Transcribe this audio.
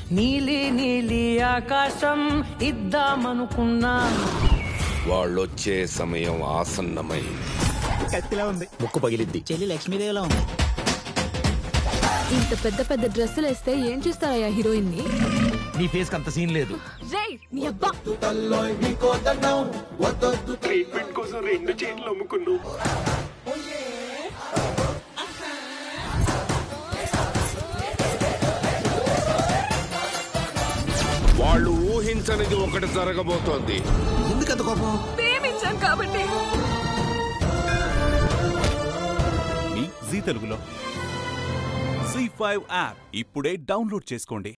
నీలి నీలి ఆకాశం ఇద్దామనుకున్నా వాళ్ళొచ్చే సమయం ఆసన్నమైంది కత్తిలా ఉంది ముక్కు పగిలిద్ది చెల్లి లక్ష్మీదేవిలా ఉంది ఇంత పెద్ద పెద్ద డ్రెస్సులు వేస్తే ఏం చూస్తారయ్యా హీరోయిన్ ని నీ ఫేస్ అంత సీన్ లేదు రేయ్ నీ అబ్బా వాళ్ళు ఊహించనిది ఒకటి జరగబోతోంది ఎందుకంత కోపం ప్రేమించాం కాబట్టి మీ జీ తెలుగులో జీ ఫైవ్ యాప్ ఇప్పుడే డౌన్లోడ్ చేసుకోండి